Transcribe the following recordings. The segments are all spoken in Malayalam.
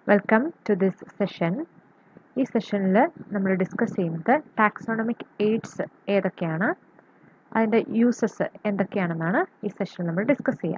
വെൽക്കം ടു ദിസ് സെഷൻ ഈ സെഷനിൽ നമ്മൾ ഡിസ്കസ് ചെയ്യുന്നത് ടാക്സോണമിക് എയ്ഡ്സ് ഏതൊക്കെയാണ് അതിൻ്റെ യൂസസ് എന്തൊക്കെയാണെന്നാണ് ഈ സെഷനിൽ നമ്മൾ ഡിസ്കസ് ചെയ്യാം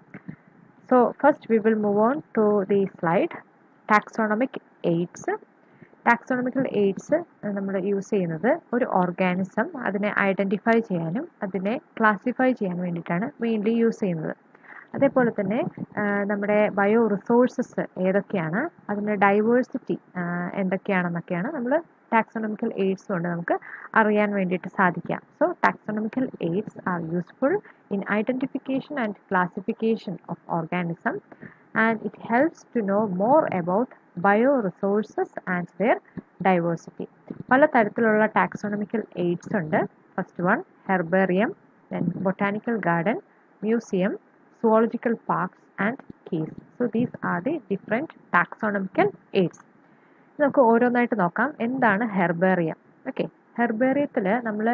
so first we will move on to the slide taxonomic aids taxonomical aids നമ്മൾ യൂസ് ചെയ്യുന്നത് ഒരു ഓർഗാനിസം അതിനെ ഐഡൻറ്റിഫൈ ചെയ്യാനും അതിനെ ക്ലാസിഫൈ ചെയ്യാൻ വേണ്ടിയിട്ടാണ് മെയിൻലി യൂസ് ചെയ്യുന്നത് അതേപോലെ തന്നെ നമ്മുടെ ബയോ റിസോഴ്സസ് ഏതൊക്കെയാണ് അതിൻ്റെ ഡൈവേഴ്സിറ്റി എന്തൊക്കെയാണെന്നൊക്കെയാണ് നമ്മൾ ടാക്സോണമിക്കൽ എയ്ഡ്സ് കൊണ്ട് നമുക്ക് അറിയാൻ വേണ്ടിയിട്ട് സാധിക്കാം so taxonomical aids are useful in identification and classification of organism and it helps to know more about bio resources and their diversity പല തരത്തിലുള്ള ടാക്സോണമിക്കൽ എയ്ഡ്സ് ഉണ്ട് first one herbarium then botanical garden museum zoological parks and keys. So these are the different taxonomical aids. നമുക്ക് ഓരോന്നായിട്ട് നോക്കാം എന്താണ് ഹെർബേറിയം ഓക്കെ ഹെർബേറിയത്തിൽ നമ്മൾ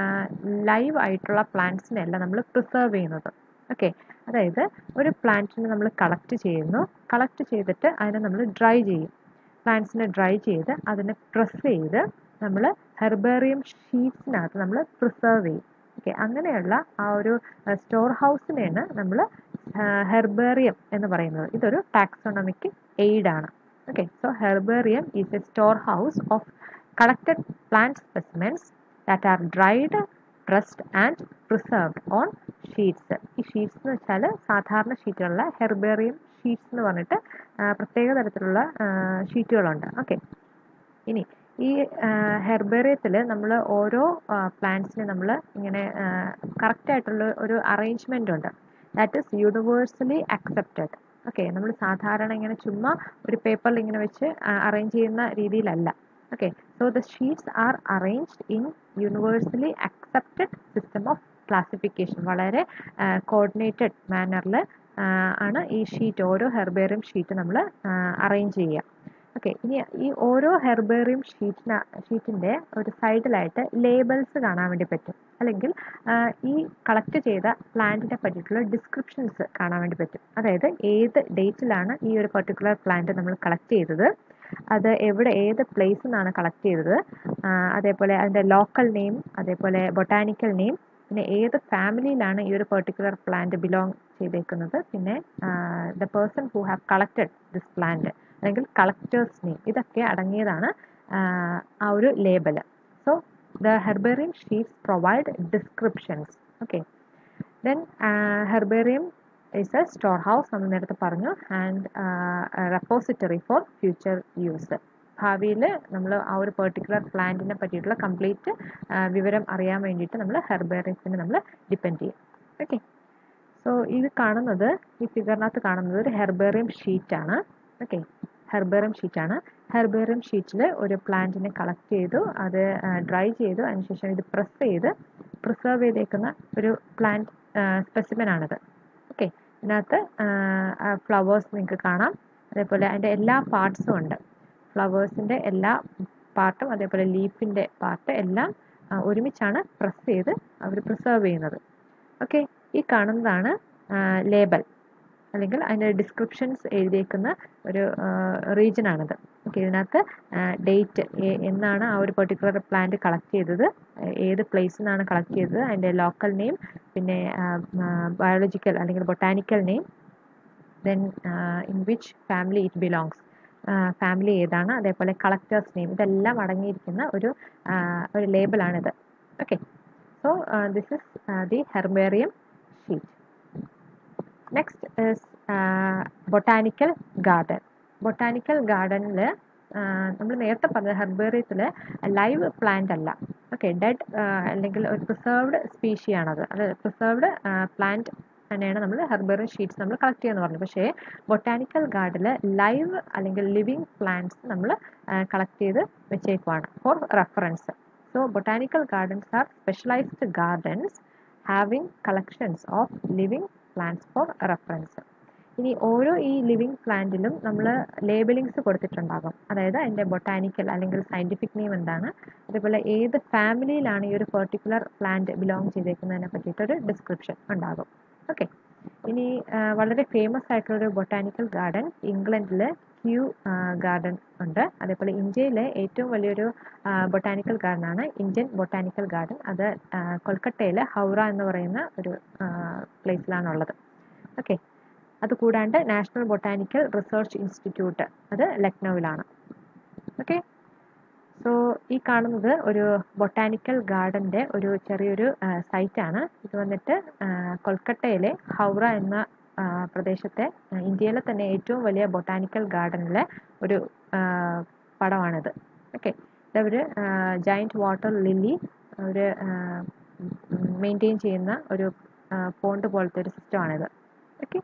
ലൈവ് ആയിട്ടുള്ള പ്ലാന്റ്സിനെയല്ല നമ്മൾ പ്രിസർവ് ചെയ്യുന്നത് ഓക്കെ അതായത് ഒരു പ്ലാന്റിനെ നമ്മൾ കളക്ട് ചെയ്യുന്നു കളക്ട് ചെയ്തിട്ട് അതിനെ നമ്മൾ ഡ്രൈ ചെയ്യും പ്ലാന്റ്സിനെ ഡ്രൈ ചെയ്ത് അതിനെ പ്രസ് ചെയ്ത് നമ്മൾ ഹെർബേറിയം ഷീറ്റ്സിനകത്ത് നമ്മൾ പ്രിസർവ് ചെയ്യും ഓക്കെ അങ്ങനെയുള്ള ആ ഒരു സ്റ്റോർ ഹൗസിനെയാണ് നമ്മൾ ഹെർബേറിയം എന്ന് പറയുന്നത് ഇതൊരു ടാക്സോണമിക് എയ്ഡ് ആണ് okay so herbarium is a store house of collected plant specimens that are dried pressed and preserved on sheets ഈ ഷീറ്റ്സ് എന്ന് വെച്ചാൽ സാധാരണ ഷീറ്റുകളിലെ ഹെർബേറിയം ഷീറ്റ്സ് എന്ന് പറഞ്ഞിട്ട് പ്രത്യേക തരത്തിലുള്ള ഷീറ്റുകളുണ്ട് ഓക്കെ ഇനി ഈ ഹെർബേറിയത്തിൽ നമ്മൾ ഓരോ പ്ലാന്റ്സിനെ നമ്മൾ ഇങ്ങനെ കറക്റ്റ് ആയിട്ടുള്ള ഒരു അറേഞ്ച്മെൻ്റ് ഉണ്ട് that is universally accepted okay നമ്മൾ സാധാരണ ഇങ്ങനെ ചുമ്മാ ഒരു പേപ്പറിൽ ഇങ്ങനെ വെച്ച് അറേഞ്ച് ചെയ്യുന്ന രീതിയിലല്ല okay so the sheets are arranged in universally accepted system of classification വളരെ കോർഡിനേറ്റഡ് മാനറിൽ ആണ് ഈ ഷീറ്റ് ഓരോ ഹെർബേറിയം ഷീറ്റ് നമ്മൾ അറേഞ്ച് ചെയ്യുക ഓക്കെ ഇനി ഈ ഓരോ ഹെർബേറിയം ഷീറ്റിന ഷീറ്റിൻ്റെ ഒരു സൈഡിലായിട്ട് ലേബൽസ് കാണാൻ വേണ്ടി പറ്റും അല്ലെങ്കിൽ ഈ കളക്ട് ചെയ്ത പ്ലാന്റിനെ പറ്റിയിട്ടുള്ള ഡിസ്ക്രിപ്ഷൻസ് കാണാൻ വേണ്ടി പറ്റും അതായത് ഏത് ഡേറ്റിലാണ് ഈ ഒരു പെർട്ടിക്കുലർ പ്ലാന്റ് നമ്മൾ കളക്ട് ചെയ്തത് അത് എവിടെ ഏത് പ്ലേസിൽ നിന്നാണ് കളക്ട് ചെയ്തത് അതേപോലെ അതിൻ്റെ ലോക്കൽ നെയിം അതേപോലെ ബൊട്ടാനിക്കൽ നെയിം പിന്നെ ഏത് ഫാമിലിയിലാണ് ഈ ഒരു പെർട്ടിക്കുലർ പ്ലാന്റ് ബിലോങ് ചെയ്തേക്കുന്നത് പിന്നെ the person who have collected this plant അല്ലെങ്കിൽ കളക്ടേഴ്സ് നെയിം ഇതൊക്കെ അടങ്ങിയതാണ് ആ ഒരു label so the herbarium sheets provide descriptions okay then herbarium is a store house നമ്മൾ നേരത്തെ പറഞ്ഞു and repository for future use ഭാവിയിൽ നമ്മൾ ആ ഒരു പെർട്ടിക്കുലർ പ്ലാന്റിനെ പറ്റിയിട്ടുള്ള കംപ്ലീറ്റ് വിവരം അറിയാൻ വേണ്ടിയിട്ട് നമ്മൾ ഹെർബേറിയത്തിന് നമ്മൾ ഡിപ്പെൻഡ് ചെയ്യും ഓക്കെ സോ ഇത് കാണുന്നത് ഈ ഫിഗറിനകത്ത് കാണുന്നത് ഒരു ഹെർബേറിയം ഷീറ്റാണ് ഓക്കെ ഹെർബേറിയം ഷീറ്റാണ് ഹെർബേറിയം ഷീറ്റിൽ ഒരു പ്ലാന്റിനെ കളക്ട് ചെയ്തു അത് ഡ്രൈ ചെയ്തു അതിനുശേഷം ഇത് പ്രസ് ചെയ്ത് പ്രിസർവ് ചെയ്തേക്കുന്ന ഒരു പ്ലാന്റ് സ്പെസിമെൻ ആണിത് ഓക്കെ ഇതിനകത്ത് ഫ്ലവേഴ്സ് നിങ്ങൾക്ക് കാണാം അതേപോലെ അതിൻ്റെ എല്ലാ പാർട്സും ഉണ്ട് ഫ്ലവേഴ്സിൻ്റെ എല്ലാ പാർട്ടും അതേപോലെ ലീഫിൻ്റെ പാർട്ട് എല്ലാം ഒരുമിച്ചാണ് പ്രസ് ചെയ്ത് അവർ പ്രിസർവ് ചെയ്യുന്നത് ഓക്കെ ഈ കാണുന്നതാണ് ലേബൽ അല്ലെങ്കിൽ അതിൻ്റെ ഡിസ്ക്രിപ്ഷൻസ് എഴുതിയേക്കുന്ന ഒരു റീജിയനാണിത് ഓക്കെ ഇതിനകത്ത് ഡേറ്റ് എന്നാണ് ആ ഒരു പെർട്ടിക്കുലർ പ്ലാന്റ് കളക്ട് ചെയ്തത് ഏത് പ്ലേസിൽ നിന്നാണ് കളക്ട് ചെയ്തത് അതിൻ്റെ ലോക്കൽ നെയിം പിന്നെ ബയോളജിക്കൽ അല്ലെങ്കിൽ botanical name then in which family it belongs family ഏതാണ് അതേപോലെ കളക്ടേഴ്സ് നെയിം ഇതെല്ലാം അടങ്ങിയിരിക്കുന്ന ഒരു ഒരു ലേബലാണിത് okay so this is the herbarium sheet next is botanical garden botanical ഗാർഡനിൽ നമ്മൾ നേരത്തെ പറഞ്ഞ ഹെർബേറിയത്തിൽ ലൈവ് പ്ലാന്റ് അല്ല ഓക്കെ ഡെഡ് അല്ലെങ്കിൽ ഒരു പ്രിസർവ്ഡ് സ്പീഷിയാണത് അത് പ്രിസർവ്ഡ് പ്ലാന്റ് തന്നെയാണ് നമ്മൾ ഹെർബേറിയം ഷീറ്റ്സ് നമ്മൾ കളക്ട് ചെയ്യുമെന്ന് പറഞ്ഞു പക്ഷേ ബൊട്ടാനിക്കൽ ഗാർഡിൽ ലൈവ് അല്ലെങ്കിൽ ലിവിങ് പ്ലാന്റ്സ് നമ്മൾ കളക്ട് ചെയ്ത് വെച്ചേക്കുവാണ് for reference so botanical gardens are specialised gardens having collections of living plants for reference ഇനി ഓരോ ഈ ലിവിങ് പ്ലാന്റിലും നമ്മൾ ലേബലിങ്സ് കൊടുത്തിട്ടുണ്ടാകും അതായത് അതിൻ്റെ ബൊട്ടാനിക്കൽ അല്ലെങ്കിൽ സയൻറ്റിഫിക് നെയിം എന്താണ് അതേപോലെ ഏത് ഫാമിലിയിലാണ് ഈ ഒരു പെർട്ടിക്കുലർ പ്ലാന്റ് ബിലോങ് ചെയ്തേക്കുന്നതിനെ പറ്റിയിട്ടൊരു ഡിസ്ക്രിപ്ഷൻ ഉണ്ടാകും ഓക്കെ ഇനി വളരെ ഫേമസ് ആയിട്ടുള്ളൊരു ബൊട്ടാനിക്കൽ ഗാർഡൻ ഇംഗ്ലണ്ടിൽ ക്യൂ ഗാർഡൻ ഉണ്ട് അതേപോലെ ഇന്ത്യയിലെ ഏറ്റവും വലിയൊരു ബൊട്ടാനിക്കൽ ഗാർഡനാണ് ഇന്ത്യൻ ബൊട്ടാനിക്കൽ ഗാർഡൻ അത് കൊൽക്കട്ടയിലെ ഹൗറ എന്ന് പറയുന്ന ഒരു പ്ലേസിലാണുള്ളത് ഓക്കെ അതുകൂടാണ്ട് നാഷണൽ ബൊട്ടാനിക്കൽ റിസർച്ച് ഇൻസ്റ്റിറ്റ്യൂട്ട് അത് ലക്നൌവിലാണ് ഓക്കെ സോ ഈ കാണുന്നത് ഒരു ബൊട്ടാനിക്കൽ ഗാർഡൻ്റെ ഒരു ചെറിയൊരു സൈറ്റാണ് ഇത് വന്നിട്ട് കൊൽക്കട്ടയിലെ ഹൗറ എന്ന പ്രദേശത്തെ ഇന്ത്യയിലെ തന്നെ ഏറ്റവും വലിയ ബൊട്ടാനിക്കൽ ഗാർഡനിലെ ഒരു പടമാണിത് ഓക്കെ ഇതവർ ജയൻറ്റ് വാട്ടർ ലില്ലി അവർ മെയിൻറ്റെയിൻ ചെയ്യുന്ന ഒരു പോണ്ട് പോലത്തെ ഒരു സിസ്റ്റമാണിത് okay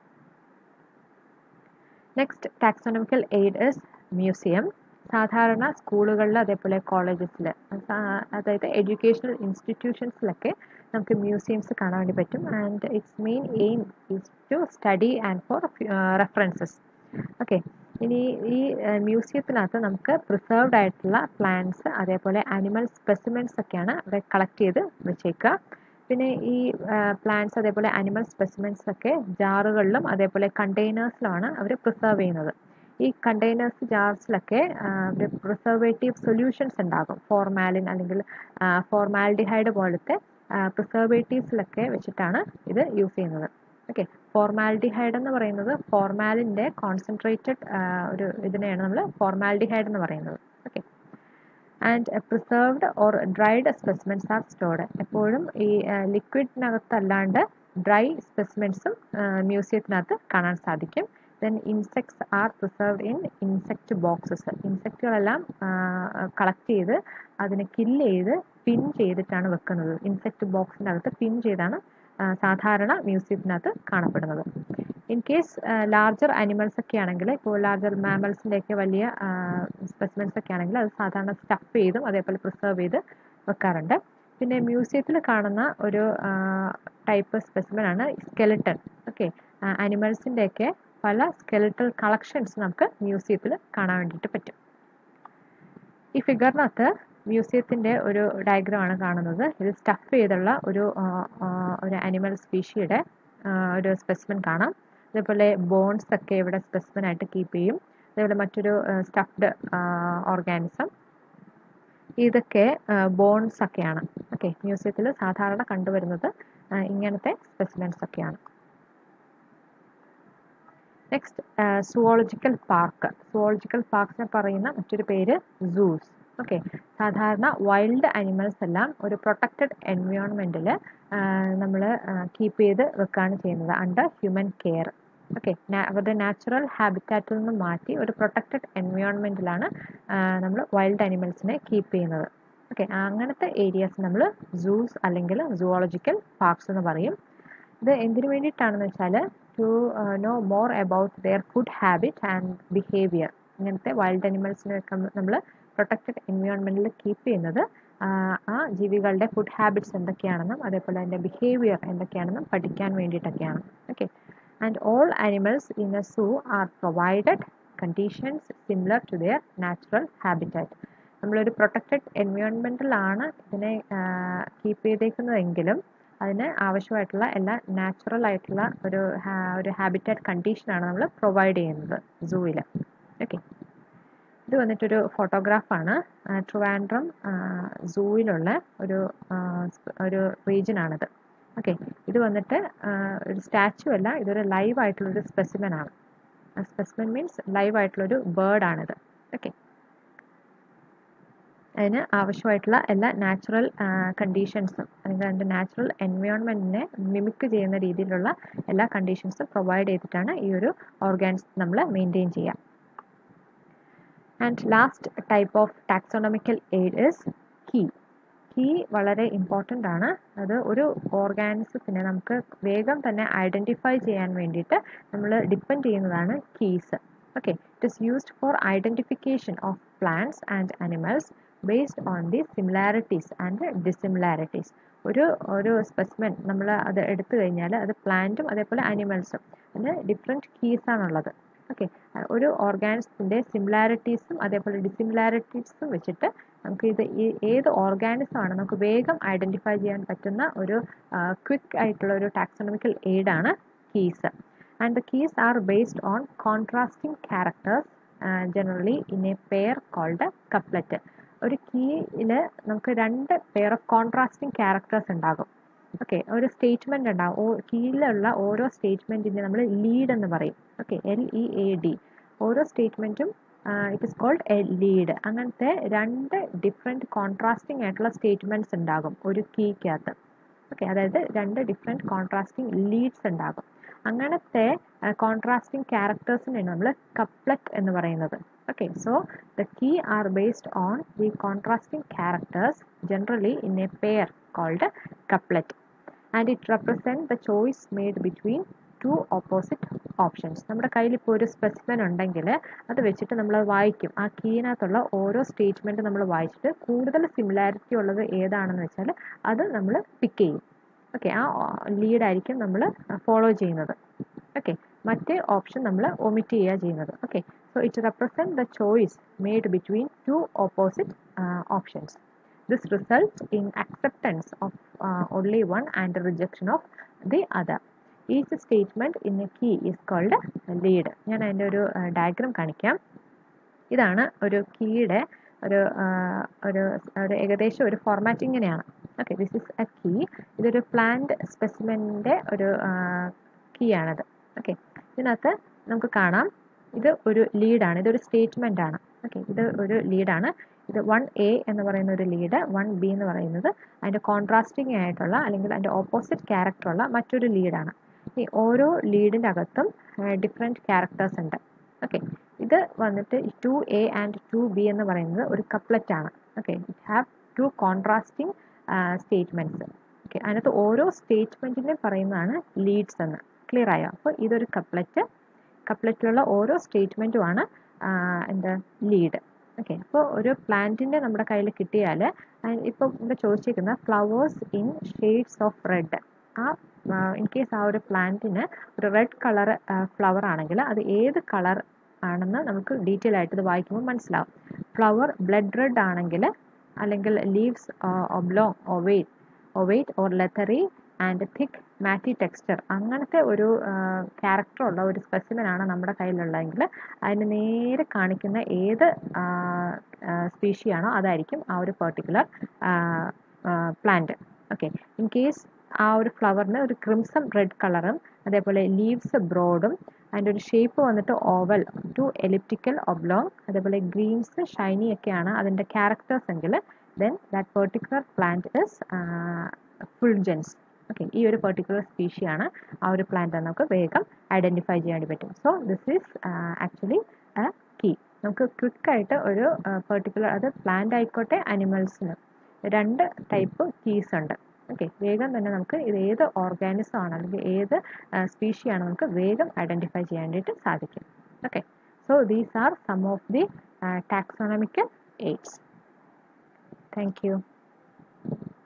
next taxonomical aid is museum സാധാരണ സ്കൂളുകളിൽ അതേപോലെ കോളേജസിൽ അതായത് എഡ്യൂക്കേഷണൽ ഇൻസ്റ്റിറ്റ്യൂഷൻസിലൊക്കെ നമുക്ക് മ്യൂസിയംസ് കാണാൻ വേണ്ടി പറ്റും and its main aim is to study and for references okay ഇനി ഈ മ്യൂസിയത്തിനകത്ത് നമുക്ക് പ്രിസർവ്ഡ് ആയിട്ടുള്ള പ്ലാന്റ്സ് അതേപോലെ അനിമൽ സ്പെസിമെൻസ് ഒക്കെയാണ് അവിടെ കളക്ട് ചെയ്ത് വെച്ചേക്കുക പിന്നെ ഈ പ്ലാന്റ്സ് അതേപോലെ അനിമൽ സ്പെസിമെൻസ് ഒക്കെ ജാറുകളിലും അതേപോലെ കണ്ടെയ്നേഴ്സിലുമാണ് അവർ പ്രിസർവ് ചെയ്യുന്നത് ഈ കണ്ടെയ്നേഴ്സ് ജാർസിലൊക്കെ പ്രിസർവേറ്റീവ് സൊല്യൂഷൻസ് ഉണ്ടാകും ഫോർമാലിൻ അല്ലെങ്കിൽ ഫോർമാൽഡിഹൈഡ് പോലത്തെ പ്രിസർവേറ്റീവ്സിലൊക്കെ വെച്ചിട്ടാണ് ഇത് യൂസ് ചെയ്യുന്നത് ഓക്കെ ഫോർമാൽഡിഹൈഡ് എന്ന് പറയുന്നത് ഫോർമാലിൻ്റെ കോൺസെൻട്രേറ്റഡ് ഒരു ഇതിനെയാണ് നമ്മൾ ഫോർമാൽഡിഹൈഡ് എന്ന് പറയുന്നത് okay and preserved or dried specimens are stored എപ്പോഴും ഈ ലിക്വിഡിനകത്തല്ലാണ്ട് ഡ്രൈ സ്പെസിമെൻസും മ്യൂസിയത്തിനകത്ത് കാണാൻ സാധിക്കും then insects are preserved in insect boxes ഇൻസെക്റ്റുകളെല്ലാം കളക്ട് ചെയ്ത് അതിനെ കില്ല് ചെയ്ത് പിൻ ചെയ്തിട്ടാണ് വെക്കുന്നത് ഇൻസെക്റ്റ് ബോക്സിൻ്റെ അകത്ത് പിൻ ചെയ്താണ് സാധാരണ മ്യൂസിയത്തിനകത്ത് കാണപ്പെടുന്നത് ഇൻ കേസ് ലാർജർ അനിമൽസ് ഒക്കെ ആണെങ്കിൽ ഇപ്പോൾ ലാർജർ മാമൽസിൻ്റെ ഒക്കെ വലിയ സ്പെസിമെൻസ് ഒക്കെ ആണെങ്കിൽ അത് സാധാരണ സ്റ്റഫ് ചെയ്തും അതേപോലെ പ്രിസർവ് ചെയ്ത് വെക്കാറുണ്ട് പിന്നെ മ്യൂസിയത്തിൽ കാണുന്ന ഒരു ടൈപ്പ് സ്പെസിമെനാണ് സ്കെലിട്ടൺ ഓക്കെ അനിമൽസിൻ്റെ ഒക്കെ പല സ്കെലിറ്റൽ കളക്ഷൻസ് നമുക്ക് മ്യൂസിയത്തിൽ കാണാൻ വേണ്ടിയിട്ട് പറ്റും ഈ ഫിഗറിനകത്ത് മ്യൂസിയത്തിൻ്റെ ഒരു ഡയഗ്രമാണ് കാണുന്നത് ഇത് സ്റ്റഫ് ചെയ്തുള്ള ഒരു ഒരു അനിമൽ സ്പീഷിയുടെ ഒരു സ്പെസിമെൻ കാണാം അതേപോലെ ബോൺസ് ഒക്കെ ഇവിടെ സ്പെസിമെൻ ആയിട്ട് കീപ്പ് ചെയ്യും അതേപോലെ മറ്റൊരു സ്റ്റഫ്ഡ് ഓർഗാനിസം ഇതൊക്കെ ബോൺസ് ഒക്കെയാണ് ഓക്കെ മ്യൂസിയത്തിൽ സാധാരണ കണ്ടുവരുന്നത് ഇങ്ങനത്തെ സ്പെസിമെൻസ് ഒക്കെയാണ് നെക്സ്റ്റ് സുവോളജിക്കൽ പാർക്ക് സുവോളജിക്കൽ പാർക്സിനെ പറയുന്ന മറ്റൊരു പേര് സൂസ് ഓക്കെ സാധാരണ വൈൽഡ് അനിമൽസ് എല്ലാം ഒരു പ്രൊട്ടക്റ്റഡ് എൻവയോൺമെൻറ്റിൽ നമ്മൾ കീപ്പ് ചെയ്ത് വെക്കുകയാണ് ചെയ്യുന്നത് അണ്ടർ ഹ്യൂമൻ കെയർ ഓക്കെ അവരുടെ നാച്ചുറൽ ഹാബിറ്റാറ്റിൽ നിന്ന് മാറ്റി ഒരു പ്രൊട്ടക്റ്റഡ് എൻവയോൺമെൻറ്റിലാണ് നമ്മൾ വൈൽഡ് അനിമൽസിനെ കീപ്പ് ചെയ്യുന്നത് ഓക്കെ അങ്ങനത്തെ ഏരിയാസ് നമ്മൾ സൂസ് അല്ലെങ്കിൽ സുവോളജിക്കൽ പാർക്സ് എന്ന് പറയും ഇത് എന്തിനു വേണ്ടിയിട്ടാണെന്ന് വെച്ചാൽ to know more about their food habit and behaviour ഇങ്ങനത്തെ വൈൽഡ് അനിമൽസിനെയൊക്കെ നമ്മൾ പ്രൊട്ടക്റ്റഡ് എൻവയോൺമെൻറ്റിൽ കീപ്പ് ചെയ്യുന്നത് ആ ജീവികളുടെ ഫുഡ് ഹാബിറ്റ്സ് എന്തൊക്കെയാണെന്നും അതേപോലെ അതിൻ്റെ ബിഹേവിയർ എന്തൊക്കെയാണെന്നും പഠിക്കാൻ വേണ്ടിയിട്ടൊക്കെയാണ് okay and all animals in a zoo are provided conditions similar to their natural habitat നമ്മളൊരു പ്രൊട്ടക്റ്റഡ് എൻവയോൺമെൻറ്റിലാണ് ഇതിനെ കീപ്പ് ചെയ്തേക്കുന്നതെങ്കിലും അതിന് ആവശ്യമായിട്ടുള്ള എല്ലാ നാച്ചുറൽ ആയിട്ടുള്ള ഒരു ഒരു ഹാബിറ്റാറ്റ് കണ്ടീഷനാണ് നമ്മൾ പ്രൊവൈഡ് ചെയ്യുന്നത് സൂവിൽ ഓക്കെ ഇത് വന്നിട്ടൊരു ഫോട്ടോഗ്രാഫാണ് ട്രിവാൻഡ്രം സൂവിലുള്ള ഒരു ഒരു റീജിയനാണിത് ഓക്കെ ഇത് വന്നിട്ട് ഒരു സ്റ്റാച്ചു അല്ല ഇതൊരു ലൈവ് ആയിട്ടുള്ളൊരു സ്പെസിമെൻ ആണ് സ്പെസിമെൻ മീൻസ് ലൈവ് ആയിട്ടുള്ളൊരു ബേർഡാണിത് ഓക്കെ അതിന് ആവശ്യമായിട്ടുള്ള എല്ലാ നാച്ചുറൽ കണ്ടീഷൻസും അല്ലെങ്കിൽ അതിൻ്റെ നാച്ചുറൽ എൻവയോൺമെൻറ്റിനെ മിമിക്ക് ചെയ്യുന്ന രീതിയിലുള്ള എല്ലാ കണ്ടീഷൻസും പ്രൊവൈഡ് ചെയ്തിട്ടാണ് ഈ ഒരു ഓർഗാൻസ് നമ്മൾ മെയിൻറ്റെയിൻ ചെയ്യുക and last type of taxonomical aid is key key വളരെ ഇമ്പോർട്ടൻ്റ് ആണ് അത് ഒരു ഓർഗാനിസത്തിനെ നമുക്ക് വേഗം തന്നെ ഐഡൻറ്റിഫൈ ചെയ്യാൻ വേണ്ടിയിട്ട് നമ്മൾ ഡിപ്പെൻഡ് ചെയ്യുന്നതാണ് keys okay it is used for identification of plants and animals based on the similarities and dissimilarities ഒരു ഒരു സ്പെസിമെൻ നമ്മൾ അത് എടുത്തു കഴിഞ്ഞാൽ അത് പ്ലാന്റും അതേപോലെ അനിമൽസും അതിന് ഡിഫറെൻറ്റ് കീസ് ആണുള്ളത് ഓക്കെ ഒരു ഓർഗാനിസത്തിൻ്റെ സിമിലാരിറ്റീസും അതേപോലെ ഡിസിമിലാരിറ്റീസും വെച്ചിട്ട് നമുക്ക് ഇത് ഏത് ഓർഗാനിസം ആണ് നമുക്ക് വേഗം ഐഡൻറ്റിഫൈ ചെയ്യാൻ പറ്റുന്ന ഒരു ക്വിക്ക് ആയിട്ടുള്ള ഒരു ടാക്സോണമിക്കൽ എയ്ഡാണ് keys and the keys are based on contrasting characters uh, generally in a pair called a couplet ഒരു കീയിൽ നമുക്ക് രണ്ട് പെയർ ഓഫ് കോൺട്രാസ്റ്റിംഗ് ക്യാരക്ടേഴ്സ് ഉണ്ടാകും ഓക്കെ ഒരു സ്റ്റേറ്റ്മെന്റ് ഉണ്ടാകും ഓ കീയിലുള്ള ഓരോ സ്റ്റേറ്റ്മെന്റിനെ നമ്മൾ ലീഡ് എന്ന് പറയും okay L E A D ഓരോ സ്റ്റേറ്റ്മെന്റും it is called a lead അങ്ങനത്തെ രണ്ട് ഡിഫറെൻറ്റ് കോൺട്രാസ്റ്റിംഗ് ആയിട്ടുള്ള സ്റ്റേറ്റ്മെന്റ്സ് ഉണ്ടാകും ഒരു കീക്കകത്ത് ഓക്കെ അതായത് രണ്ട് ഡിഫറെൻറ്റ് കോൺട്രാസ്റ്റിംഗ് ലീഡ്സ് ഉണ്ടാകും അങ്ങനത്തെ കോൺട്രാസ്റ്റിംഗ് ക്യാരക്ടേഴ്സിനെ നമ്മൾ കപ്ലറ്റ് എന്ന് പറയുന്നത് okay so the key are based on the contrasting characters generally in a pair called couplet and it represent the choice made between two opposite options നമ്മുടെ കയ്യിൽ ഇപ്പോൾ ഒരു സ്പെസിഫിൻ ഉണ്ടെങ്കിൽ അത് വെച്ചിട്ട് നമ്മൾ വായിക്കും ആ കീനകത്തുള്ള ഓരോ സ്റ്റേറ്റ്മെൻറ്റ് നമ്മൾ വായിച്ചിട്ട് കൂടുതൽ സിമിലാരിറ്റി ഉള്ളത് ഏതാണെന്ന് വെച്ചാൽ അത് നമ്മൾ പിക്ക് ചെയ്യും ഓക്കെ ആ ലീഡായിരിക്കും നമ്മൾ ഫോളോ ചെയ്യുന്നത് ഓക്കെ മറ്റേ ഓപ്ഷൻ നമ്മൾ ഒമിറ്റ് ചെയ്യുക ചെയ്യുന്നത് okay so it represent the choice made between two opposite options this result in acceptance of only one and rejection of the other each statement in a key is called lead ഞാൻ അതിൻ്റെ ഒരു ഡയഗ്രാം കാണിക്കാം ഇതാണ് ഒരു കീയുടെ ഒരു ഒരു ഒരു ഏകദേശം ഒരു ഫോർമാറ്റ് ഇങ്ങനെയാണ് okay this is a key ഇതൊരു പ്ലാന്റ് സ്പെസിമെൻ്റെ ഒരു കീ ആണത് ഓക്കെ ഇതിനകത്ത് നമുക്ക് കാണാം ഇത് ഒരു ലീഡാണ് ഇതൊരു സ്റ്റേറ്റ്മെൻ്റ് ആണ് ഓക്കെ ഇത് ഒരു ലീഡാണ് ഇത് വൺ എ എന്ന് പറയുന്ന ഒരു ലീഡ് വൺ ബി എന്ന് പറയുന്നത് അതിൻ്റെ കോൺട്രാസ്റ്റിംഗ് ആയിട്ടുള്ള അല്ലെങ്കിൽ അതിൻ്റെ ഓപ്പോസിറ്റ് ക്യാരക്ടറുള്ള മറ്റൊരു ലീഡാണ് ഈ ഓരോ ലീഡിൻ്റെ അകത്തും ഡിഫറെൻറ്റ് ക്യാരക്ടേഴ്സ് ഉണ്ട് ഓക്കെ ഇത് വന്നിട്ട് two A and two B എന്ന് പറയുന്നത് ഒരു കപ്ലറ്റ് ആണ് okay it have two contrasting statements okay അതിനകത്ത് ഓരോ സ്റ്റേറ്റ്മെൻറ്റിനെ പറയുന്നതാണ് ലീഡ്സ് എന്ന് ക്ലിയർ ആയോ അപ്പോൾ ഇതൊരു കപ്ലറ്റ് കപ്ലറ്റിലുള്ള ഓരോ സ്റ്റേറ്റ്മെൻറ്റുമാണ് എന്താ ലീഡ് ഓക്കെ അപ്പോൾ ഒരു പ്ലാന്റിൻ്റെ നമ്മുടെ കയ്യിൽ കിട്ടിയാൽ ഇപ്പോൾ ഇവിടെ ചോദിച്ചിരിക്കുന്ന flowers in shades of red uh in case ആ ഒരു പ്ലാന്റിന് ഒരു റെഡ് കളർ ഫ്ലവർ ആണെങ്കിൽ അത് ഏത് കളർ ആണെന്ന് നമുക്ക് ഡീറ്റെയിൽ ആയിട്ട് ഇത് വായിക്കുമ്പോൾ മനസ്സിലാവും ഫ്ലവർ ബ്ലഡ് റെഡ് ആണെങ്കിൽ അല്ലെങ്കിൽ leaves oblong ovate ovate or leathery and thick matte texture അങ്ങനത്തെ ഒരു ക്യാരക്ടറുള്ള ഒരു സ്പെസിമെനാണ് നമ്മുടെ കയ്യിലുള്ളതെങ്കിൽ അതിന് നേരെ കാണിക്കുന്ന ഏത് സ്പീഷിയാണോ അതായിരിക്കും ആ ഒരു particular plant okay in case ആ ഒരു ഫ്ലവറിന് ഒരു ക്രിംസം റെഡ് കളറും അതേപോലെ ലീവ്സ് ബ്രോഡും അതിൻ്റെ ഒരു ഷേപ്പ് വന്നിട്ട് ഓവൽ ടു എലിപ്റ്റിക്കൽ ഒബ്ലോങ് അതേപോലെ ഗ്രീൻസ് ഷൈനി ഒക്കെയാണ് അതിൻ്റെ ക്യാരക്ടേഴ്സ് എങ്കിൽ then that particular plant is fulgens okay ഈ ഒരു പെർട്ടിക്കുലർ സ്പീഷിയാണ് ആ ഒരു പ്ലാന്റ് നമുക്ക് വേഗം ഐഡൻറ്റിഫൈ ചെയ്യാൻ വേണ്ടി പറ്റും so this is actually a key നമുക്ക് ക്വിക്കായിട്ട് ഒരു പെർട്ടിക്കുലർ അത് പ്ലാന്റ് ആയിക്കോട്ടെ അനിമൽസിന് രണ്ട് ടൈപ്പ് കീസ് ഉണ്ട് ഓക്കെ വേഗം തന്നെ നമുക്ക് ഇത് ഏത് ഓർഗാനിസം ആണ് അല്ലെങ്കിൽ ഏത് സ്പീഷിയാണ് നമുക്ക് വേഗം ഐഡൻറ്റിഫൈ ചെയ്യാൻ വേണ്ടിയിട്ട് സാധിക്കും okay so these are some of the taxonomical aids thank U